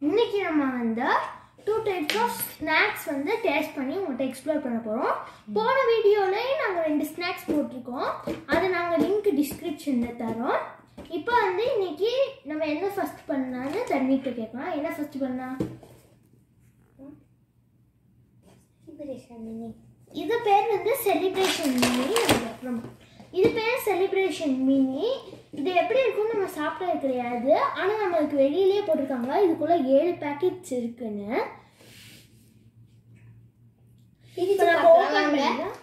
இன்னைக்கு நம்ம வந்து டூ டைப்ஸ் ஆஃப் ஸ்நாக்ஸ் வந்து டேஸ்ட் பண்ணி உங்கள்கிட்ட எக்ஸ்ப்ளோர் பண்ண போகிறோம் போன வீடியோலேயே நாங்கள் ரெண்டு ஸ்நாக்ஸ் போட்டிருக்கோம் அதை நாங்கள் லிங்க் டிஸ்கிரிப்ஷனில் தரோம் இப்போ வந்து இன்னைக்கு நம்ம என்ன ஃபர்ஸ்ட் பண்ணலான்னு தண்ணிட்டு கேட்கலாம் என்ன ஃபர்ஸ்ட் பண்ணா இது பேர் வந்து செலிப்ரேஷன் மினி அப்புறம் இது பேர் செலிப்ரேஷன் மினி இது எப்படி இருக்கும்னு நம்ம சாப்பிட்டது கிடையாது ஆனால் நம்மளுக்கு வெளியிலேயே போட்டிருக்காங்க இதுக்குள்ள ஏழு பேக்கெட்ஸ் இருக்குன்னு இப்போ நம்ம open பண்ணிடலாம்.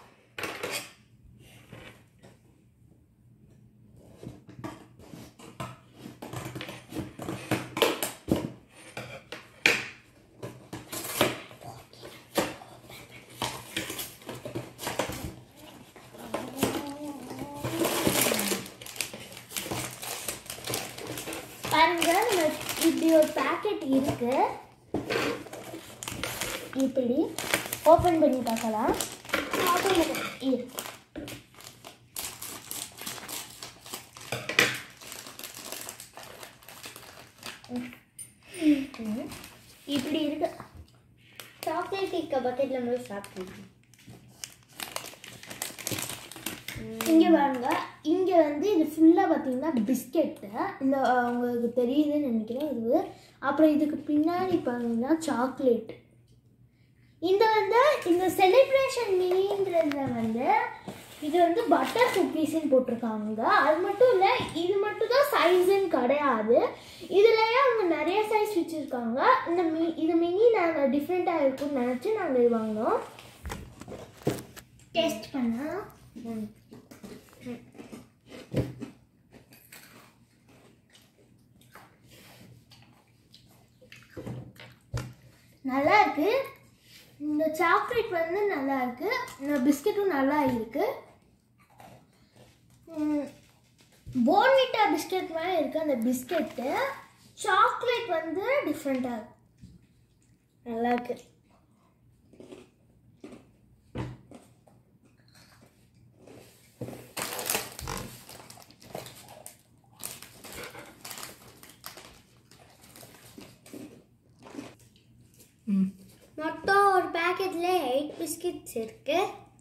பாருங்க நம்ம இப்படி ஒரு பேக்கெட் இருக்கு இப்படி ஓபன் பண்ணி பார்க்கலாம் இரு. ம். இப்படி இருக்கு சாக்லேட் இருக்க பக்கெட்ல மட்டும் சாப்பிட்டு இங்க பாருங்க இங்க வந்து இது ஃபுல்லா பாத்தீங்கன்னா பிஸ்கெட்டு இந்த அஹ், உங்களுக்கு தெரியுதுன்னு நினைக்கிறேன் இது அப்புறம் இதுக்கு பின்னாடி பாத்தீங்கன்னா சாக்லேட் இந்த வந்து இந்த செலிப்ரேஷன் மினின்றதுல வந்து இது வந்து பட்டர் குக்கீஸ்ன்னு போட்டிருக்காங்க அது மட்டும் இல்லை இது மட்டும் தான் சைஸுன்னு கிடையாது இதுலயே அவங்க நிறைய சைஸ் வச்சுருக்காங்க இந்த மி இது மினி நாங்கள் டிஃப்ரெண்ட்டாக இருக்கும்னு நினச்சி நாங்கள் இது வாங்கினோம் டேஸ்ட் பண்ணால் நல்லா இருக்கு இந்த சாக்லேட் வந்து நல்லா இருக்கு இந்த பிஸ்கட்டும் நல்லா இருக்கு போன்விட்டா பிஸ்கட் மாதிரி இருக்கு அந்த பிஸ்கெட்டு சாக்லேட் வந்து டிஃப்ரெண்ட்டாக இருக்கு நல்லா இருக்கு மொத்தம் ஒரு பேக்கெட்ல எயிட் பிஸ்கெட்ஸ் இருக்கு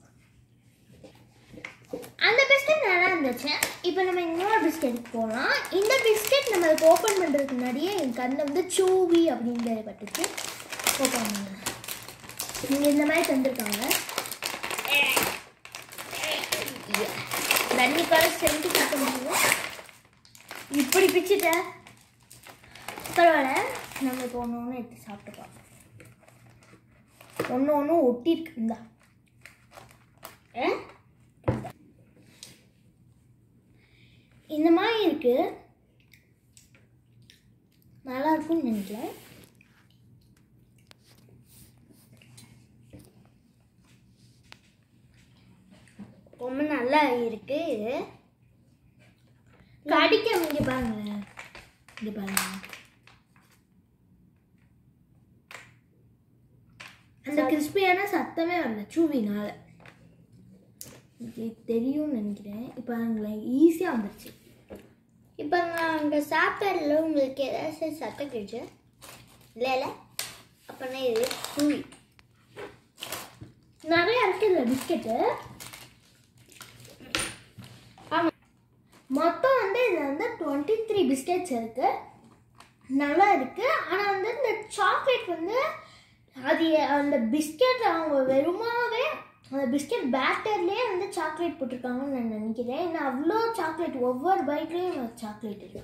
அந்த பிஸ்கட் நல்லா இருந்துச்சு இப்போ நம்ம இன்னொரு பிஸ்கெட் போகலாம் இந்த பிஸ்கெட் நம்மளுக்கு ஓப்பன் பண்ணுறதுக்கு முன்னாடியே என் கண்ணில் வந்து சூவி அப்படிங்கிறது பட்டுச்சு ஓப்பன் பண்ணுங்க நீங்கள் இந்த மாதிரி தந்திருக்காங்க தண்ணி கலர் செஞ்சு கொடுக்க முடியும் இப்படி பிச்சுட்ட பரவாயில்ல நம்ம இப்போ ஒன்று ஒன்று எடுத்து சாப்பிட்டுக்கலாம் ஒன்று ஒன்று ஒட்டிருக்கு இந்தா ஏ இந்த மாதிரி இருக்கு நல்லா இருக்கும்னு நினைக்கிறேன் ரொம்ப நல்லா இருக்கு இது கடிக்க இங்க பாருங்க இங்க பாருங்க அந்த கிறிஸ்பியான சத்தமே வரல சூவினால இது தெரியும்னு நினைக்கிறேன் இப்போ பாருங்களேன் ஈஸியாக வந்துருச்சு இப்போ நான் அங்கே சாப்பிட்டதுல உங்களுக்கு ஏதாச்சும் சத்தம் கிடைச்சு இல்லை இல்லை அப்போனா இது சூவி நிறைய இருக்கு இதில் பிஸ்கெட்டு ஆமாம் மொத்தம் வந்து இதில் வந்து டுவெண்ட்டி த்ரீ பிஸ்கெட்ஸ் இருக்கு நல்லா இருக்கு ஆனால் வந்து இந்த சாக்லேட் வந்து அது அந்த பிஸ்கெட் அவங்க வெறுமாவே அந்த பிஸ்கெட் பேட்டர்லேயே வந்து சாக்லேட் போட்டிருக்காங்கன்னு நான் நினைக்கிறேன் ஏன்னா அவ்வளோ சாக்லேட் ஒவ்வொரு பைக்லேயும் சாக்லேட் இருக்கு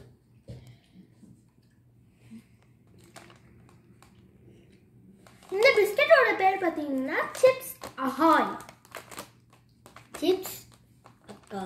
இந்த பிஸ்கெட்டோட பேர் பார்த்தீங்கன்னா சிப்ஸ் அஹாய் சிப்ஸ் அக்கா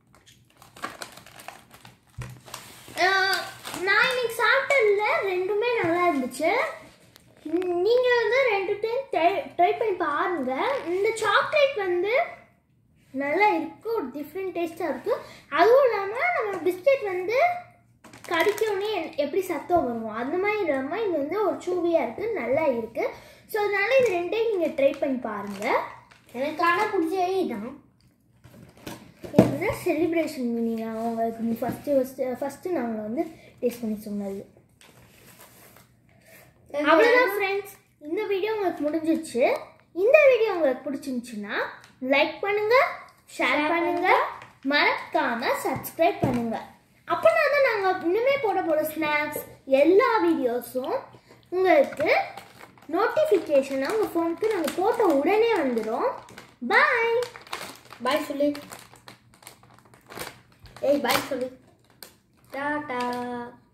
அஹ், நான் இன்னைக்கு சாப்பிட்டதுல ரெண்டுமே நல்லா இருந்துச்சு ம், நீங்க வந்து ரெண்டு டைம் ட்ரை பண்ணி பாருங்க இந்த சாக்லேட் வந்து நல்லா இருக்கு ஒரு டிஃப்ரெண்ட் டேஸ்டாக இருக்கு அதுவும் இல்லாமல் நம்ம பிஸ்கெட் வந்து கடிக்கவுடனே எப்படி சத்தம் வரும் அந்த மாதிரி இல்லாமல் இது வந்து ஒரு சூவியாக இருக்குது நல்லா இருக்குது ஸோ அதனால இது ரெண்டையும் நீங்கள் ட்ரை பண்ணி பாருங்கள் எனக்கு ஆனால் பிடிச்சவே இதான் இது வந்து செலிப்ரேஷன் மீனிங் அவங்களுக்கு ஃபஸ்ட்டு ஃபஸ்ட்டு ஃபஸ்ட்டு நாங்கள் வந்து டேஸ்ட் பண்ணி சொன்னது அவ்வளோதான் ஃப்ரெண்ட்ஸ் இந்த வீடியோ உங்களுக்கு முடிஞ்சிச்சு இந்த வீடியோ உங்களுக்கு பிடிச்சிருந்துச்சுன்னா லைக் பண்ணுங்க ஷேர் பண்ணுங்க மறக்காம சப்ஸ்கிரைப் பண்ணுங்க அப்போனா தான் நாங்கள் இன்னுமே போட போகிற ஸ்நாக்ஸ் எல்லா வீடியோஸும் உங்களுக்கு நோட்டிஃபிகேஷனாக உங்கள் ஃபோனுக்கு நாங்கள் போட்ட உடனே வந்துடும் பாய் பாய் சொல்லு ஏய் பாய் சொல்லு டாடா